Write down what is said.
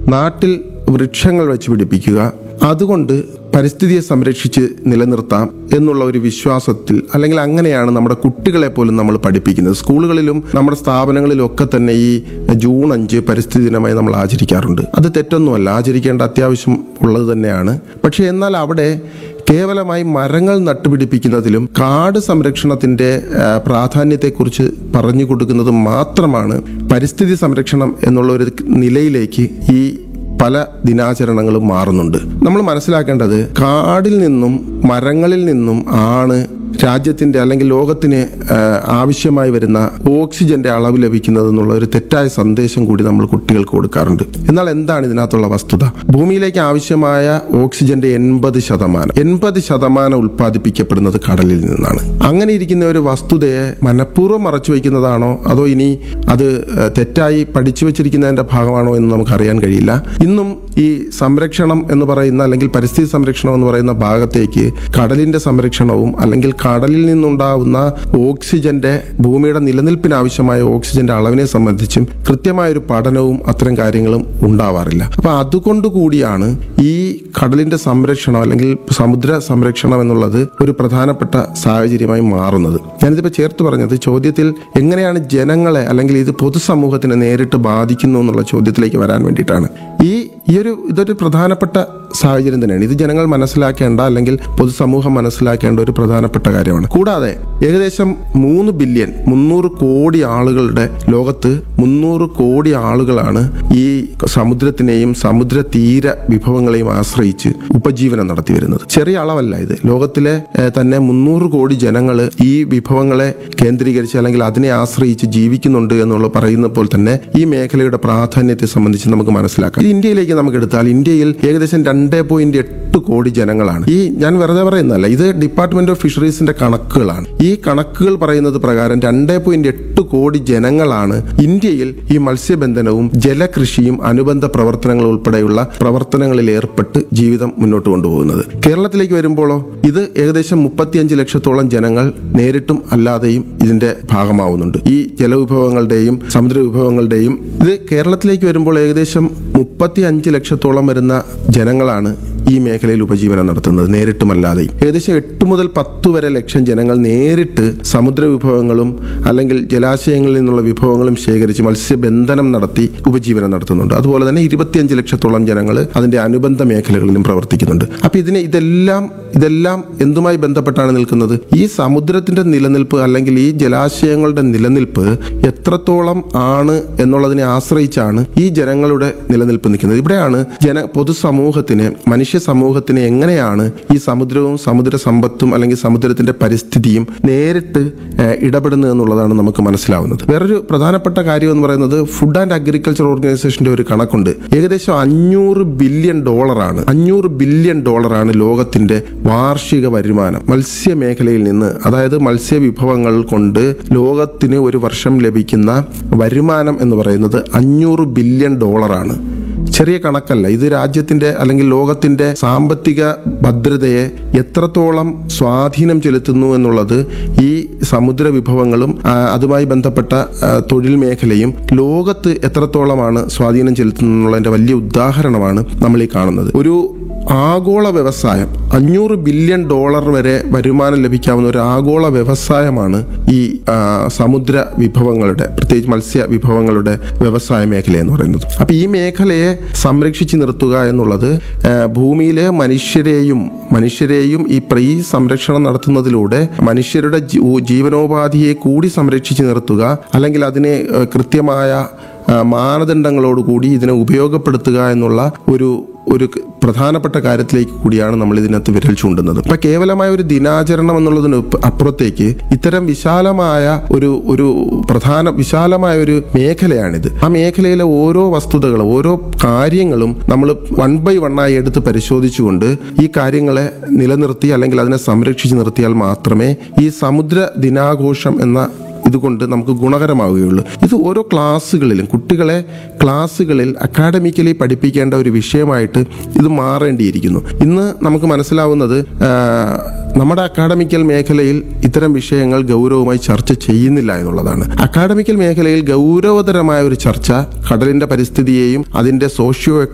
നാട്ടിൽ വൃക്ഷങ്ങൾ വെച്ച് പിടിപ്പിക്കുക അതുകൊണ്ട് പരിസ്ഥിതിയെ സംരക്ഷിച്ച് നിലനിർത്താം എന്നുള്ള ഒരു വിശ്വാസത്തിൽ അല്ലെങ്കിൽ അങ്ങനെയാണ് നമ്മുടെ കുട്ടികളെ പോലും നമ്മൾ പഠിപ്പിക്കുന്നത് സ്കൂളുകളിലും നമ്മുടെ സ്ഥാപനങ്ങളിലും ഒക്കെ തന്നെ ഈ ജൂൺ അഞ്ച് പരിസ്ഥിതി ദിനമായി നമ്മൾ ആചരിക്കാറുണ്ട് അത് തെറ്റൊന്നുമല്ല ആചരിക്കേണ്ട അത്യാവശ്യം ഉള്ളത് തന്നെയാണ് പക്ഷേ എന്നാൽ അവിടെ കേവലമായി മരങ്ങൾ നട്ടുപിടിപ്പിക്കുന്നതിലും കാട് സംരക്ഷണത്തിന്റെ ആ, പ്രാധാന്യത്തെക്കുറിച്ച് പറഞ്ഞു കൊടുക്കുന്നത് മാത്രമാണ് പരിസ്ഥിതി സംരക്ഷണം എന്നുള്ള ഒരു നിലയിലേക്ക് ഈ പല ദിനാചരണങ്ങളും മാറുന്നുണ്ട് നമ്മൾ മനസ്സിലാക്കേണ്ടത് കാടിൽ നിന്നും മരങ്ങളിൽ നിന്നും ആണ് രാജ്യത്തിന്റെ അല്ലെങ്കിൽ ലോകത്തിന് ആ, ആവശ്യമായി വരുന്ന ഓക്സിജന്റെ അളവ് ലഭിക്കുന്നത് എന്നുള്ള ഒരു തെറ്റായ സന്ദേശം കൂടി നമ്മൾ കുട്ടികൾക്ക് കൊടുക്കാറുണ്ട് എന്നാൽ എന്താണ് ഇതിനകത്തുള്ള വസ്തുത ഭൂമിയിലേക്ക് ആവശ്യമായ ഓക്സിജന്റെ എൺപത് ശതമാനം എൺപത് ശതമാനം ഉൽപ്പാദിപ്പിക്കപ്പെടുന്നത് കടലിൽ നിന്നാണ് അങ്ങനെ ഇരിക്കുന്ന ഒരു വസ്തുതയെ മനഃപൂർവ്വം മറച്ചു വയ്ക്കുന്നതാണോ അതോ ഇനി അത് ആ, തെറ്റായി പഠിച്ചു വെച്ചിരിക്കുന്നതിന്റെ ഭാഗമാണോ എന്ന് നമുക്ക് അറിയാൻ കഴിയില്ല ഇന്നും ഈ സംരക്ഷണം എന്ന് പറയുന്ന അല്ലെങ്കിൽ പരിസ്ഥിതി സംരക്ഷണം എന്ന് പറയുന്ന ഭാഗത്തേക്ക് കടലിന്റെ സംരക്ഷണവും അല്ലെങ്കിൽ കടലിൽ നിന്നുണ്ടാവുന്ന ഓക്സിജന്റെ ഭൂമിയുടെ നിലനിൽപ്പിന് ആവശ്യമായ ഓക്സിജന്റെ അളവിനെ സംബന്ധിച്ചും കൃത്യമായ ഒരു പഠനവും അത്തരം കാര്യങ്ങളും ഉണ്ടാവാറില്ല അപ്പൊ അതുകൊണ്ട് കൂടിയാണ് ഈ കടലിന്റെ സംരക്ഷണം അല്ലെങ്കിൽ സമുദ്ര സംരക്ഷണം എന്നുള്ളത് ഒരു പ്രധാനപ്പെട്ട സാഹചര്യമായി മാറുന്നത് ഞാനിതിപ്പോ ചേർത്ത് പറഞ്ഞത് ചോദ്യത്തിൽ എങ്ങനെയാണ് ജനങ്ങളെ അല്ലെങ്കിൽ ഇത് പൊതുസമൂഹത്തിനെ നേരിട്ട് ബാധിക്കുന്നു എന്നുള്ള ചോദ്യത്തിലേക്ക് വരാൻ വേണ്ടിയിട്ടാണ് ഈ ഈ ഒരു ഇതൊരു പ്രധാനപ്പെട്ട സാഹചര്യം തന്നെയാണ് ഇത് ജനങ്ങൾ മനസ്സിലാക്കേണ്ട അല്ലെങ്കിൽ പൊതുസമൂഹം മനസ്സിലാക്കേണ്ട ഒരു പ്രധാനപ്പെട്ട കാര്യമാണ് കൂടാതെ ഏകദേശം മൂന്ന് ബില്യൺ മുന്നൂറ് കോടി ആളുകളുടെ ലോകത്ത് മുന്നൂറ് കോടി ആളുകളാണ് ഈ സമുദ്രത്തിനെയും സമുദ്ര തീര വിഭവങ്ങളെയും ആശ്രയിച്ച് ഉപജീവനം നടത്തി വരുന്നത് ചെറിയ അളവല്ല ഇത് ലോകത്തിലെ ഏഹ്, തന്നെ മുന്നൂറ് കോടി ജനങ്ങൾ ഈ വിഭവങ്ങളെ കേന്ദ്രീകരിച്ച് അല്ലെങ്കിൽ അതിനെ ആശ്രയിച്ച് ജീവിക്കുന്നുണ്ട് എന്നുള്ള പറയുന്നപ്പോൾ തന്നെ ഈ മേഖലയുടെ പ്രാധാന്യത്തെ സംബന്ധിച്ച് നമുക്ക് മനസ്സിലാക്കാം ഇത് ഇന്ത്യയിലേക്ക് നമുക്ക് എടുത്താൽ ഇന്ത്യയിൽ ഏകദേശം രണ്ട് പോയിന്റ് എട്ട് കോടി ജനങ്ങളാണ് ഈ ഞാൻ വെറുതെ പറയുന്നതല്ല ഇത് ഡിപ്പാർട്ട്മെന്റ് ഓഫ് ഫിഷറീസിന്റെ കണക്കുകളാണ് ഈ കണക്കുകൾ പറയുന്നത് പ്രകാരം രണ്ട് പോയിന്റ് എട്ട് കോടി ജനങ്ങളാണ് ഇന്ത്യയിൽ ഈ മത്സ്യബന്ധനവും ജലകൃഷിയും അനുബന്ധ പ്രവർത്തനങ്ങൾ ഉൾപ്പെടെയുള്ള പ്രവർത്തനങ്ങളിൽ ഏർപ്പെട്ട് ജീവിതം മുന്നോട്ട് കൊണ്ടുപോകുന്നത് കേരളത്തിലേക്ക് വരുമ്പോഴോ ഇത് ഏകദേശം മുപ്പത്തിയഞ്ച് ലക്ഷത്തോളം ജനങ്ങൾ നേരിട്ടും അല്ലാതെയും ഇതിന്റെ ഭാഗമാവുന്നുണ്ട് ഈ ജലവിഭവങ്ങളുടെയും സമുദ്ര വിഭവങ്ങളുടെയും ഇത് കേരളത്തിലേക്ക് വരുമ്പോൾ ഏകദേശം മുപ്പത്തി അഞ്ച് ലക്ഷത്തോളം വരുന്ന ജനങ്ങളാണ് ഈ മേഖലയിൽ ഉപജീവനം നടത്തുന്നത് നേരിട്ടുമല്ലാതെയും ഏകദേശം എട്ട് മുതൽ പത്ത് വരെ ലക്ഷം ജനങ്ങൾ നേരിട്ട് സമുദ്ര വിഭവങ്ങളും അല്ലെങ്കിൽ ജലാശയങ്ങളിൽ നിന്നുള്ള വിഭവങ്ങളും ശേഖരിച്ച് മത്സ്യബന്ധനം നടത്തി ഉപജീവനം നടത്തുന്നുണ്ട് അതുപോലെ തന്നെ ഇരുപത്തിയഞ്ച് ലക്ഷത്തോളം ജനങ്ങൾ അതിന്റെ അനുബന്ധ മേഖലകളിലും പ്രവർത്തിക്കുന്നുണ്ട് അപ്പൊ ഇതിനെ ഇതെല്ലാം ഇതെല്ലാം എന്തുമായി ബന്ധപ്പെട്ടാണ് നിൽക്കുന്നത് ഈ സമുദ്രത്തിന്റെ നിലനിൽപ്പ് അല്ലെങ്കിൽ ഈ ജലാശയങ്ങളുടെ നിലനിൽപ്പ് എത്രത്തോളം ആണ് എന്നുള്ളതിനെ ആശ്രയിച്ചാണ് ഈ ജനങ്ങളുടെ നിലനിൽപ്പ് നിൽക്കുന്നത് ഇവിടെയാണ് ജന പൊതുസമൂഹത്തിന് മനുഷ്യ സമൂഹത്തിന് എങ്ങനെയാണ് ഈ സമുദ്രവും സമുദ്ര സമ്പത്തും അല്ലെങ്കിൽ സമുദ്രത്തിന്റെ പരിസ്ഥിതിയും നേരിട്ട് ഏഹ്, ഇടപെടുന്നത് എന്നുള്ളതാണ് നമുക്ക് മനസ്സിലാവുന്നത് വേറൊരു പ്രധാനപ്പെട്ട കാര്യം എന്ന് പറയുന്നത് ഫുഡ് ആൻഡ് അഗ്രികൾച്ചർ ഓർഗനൈസേഷന്റെ ഒരു കണക്കുണ്ട് ഏകദേശം അഞ്ഞൂറ് ബില്യൺ ഡോളറാണ് അഞ്ഞൂറ് ബില്യൺ ഡോളറാണ് ലോകത്തിന്റെ വാർഷിക വരുമാനം മത്സ്യ മേഖലയിൽ നിന്ന് അതായത് മത്സ്യ വിഭവങ്ങൾ കൊണ്ട് ലോകത്തിന് ഒരു വർഷം ലഭിക്കുന്ന വരുമാനം എന്ന് പറയുന്നത് അഞ്ഞൂറ് ബില്യൺ ഡോളറാണ് ചെറിയ കണക്കല്ല ഇത് രാജ്യത്തിന്റെ അല്ലെങ്കിൽ ലോകത്തിന്റെ സാമ്പത്തിക ഭദ്രതയെ എത്രത്തോളം സ്വാധീനം ചെലുത്തുന്നു എന്നുള്ളത് ഈ സമുദ്ര വിഭവങ്ങളും ആ, അതുമായി ബന്ധപ്പെട്ട ആ, തൊഴിൽ മേഖലയും ലോകത്ത് എത്രത്തോളമാണ് സ്വാധീനം ചെലുത്തുന്നു എന്നുള്ളതിന്റെ വലിയ ഉദാഹരണമാണ് നമ്മൾ ഈ കാണുന്നത് ഒരു ആഗോള വ്യവസായം അഞ്ഞൂറ് ബില്യൺ ഡോളർ വരെ വരുമാനം ലഭിക്കാവുന്ന ഒരു ആഗോള വ്യവസായമാണ് ഈ ആ, സമുദ്ര വിഭവങ്ങളുടെ പ്രത്യേകിച്ച് മത്സ്യ വിഭവങ്ങളുടെ വ്യവസായ മേഖല എന്ന് പറയുന്നത് അപ്പൊ ഈ മേഖലയെ സംരക്ഷിച്ചു നിർത്തുക എന്നുള്ളത് ആ, ഭൂമിയിലെ മനുഷ്യരെയും മനുഷ്യരെയും ഈ പ്ര- ഈ സംരക്ഷണം നടത്തുന്നതിലൂടെ മനുഷ്യരുടെ ജീ- ജീവനോപാധിയെ കൂടി സംരക്ഷിച്ചു നിർത്തുക അല്ലെങ്കിൽ അതിനെ ആ, കൃത്യമായ ആ, മാനദണ്ഡങ്ങളോടുകൂടി ഇതിനെ ഉപയോഗപ്പെടുത്തുക എന്നുള്ള ഒരു ഒരു ക- പ്രധാനപ്പെട്ട കാര്യത്തിലേക്ക് കൂടിയാണ് നമ്മൾ ഇതിനകത്ത് വിരൽ ചൂണ്ടുന്നത് അപ്പൊ കേവലമായ ഒരു ദിനാചരണം എന്നുള്ളതിന് ഉപ്പ് അപ്പുറത്തേക്ക് ഇത്തരം വിശാലമായ ഒരു ഒരു പ്രധാന വിശാലമായ ഒരു മേഖലയാണിത് ആ മേഖലയിലെ ഓരോ വസ്തുതകളും ഓരോ കാര്യങ്ങളും നമ്മൾ വൺ ബൈ വണ്ണായി എടുത്ത് പരിശോധിച്ചുകൊണ്ട് ഈ കാര്യങ്ങളെ നിലനിർത്തി അല്ലെങ്കിൽ അതിനെ സംരക്ഷിച്ച് നിർത്തിയാൽ മാത്രമേ ഈ സമുദ്ര ദിനാഘോഷം എന്ന ഇതുകൊണ്ട് നമുക്ക് ഗുണകരമാവുകയുള്ളൂ ഇത് ഓരോ ക്ലാസ്സുകളിലും കുട്ടികളെ ക്ലാസ്സുകളിൽ അക്കാഡമിക്കലി പഠിപ്പിക്കേണ്ട ഒരു വിഷയമായിട്ട് ഇത് മാറേണ്ടിയിരിക്കുന്നു ഇന്ന് നമുക്ക് മനസ്സിലാവുന്നത് ആ, നമ്മുടെ അക്കാഡമിക്കൽ മേഖലയിൽ ഇത്തരം വിഷയങ്ങൾ ഗൗരവമായി ചർച്ച ചെയ്യുന്നില്ല എന്നുള്ളതാണ് അക്കാഡമിക്കൽ മേഖലയിൽ ഗൗരവതരമായ ഒരു ചർച്ച കടലിന്റെ പരിസ്ഥിതിയെയും അതിന്റെ സോഷ്യോ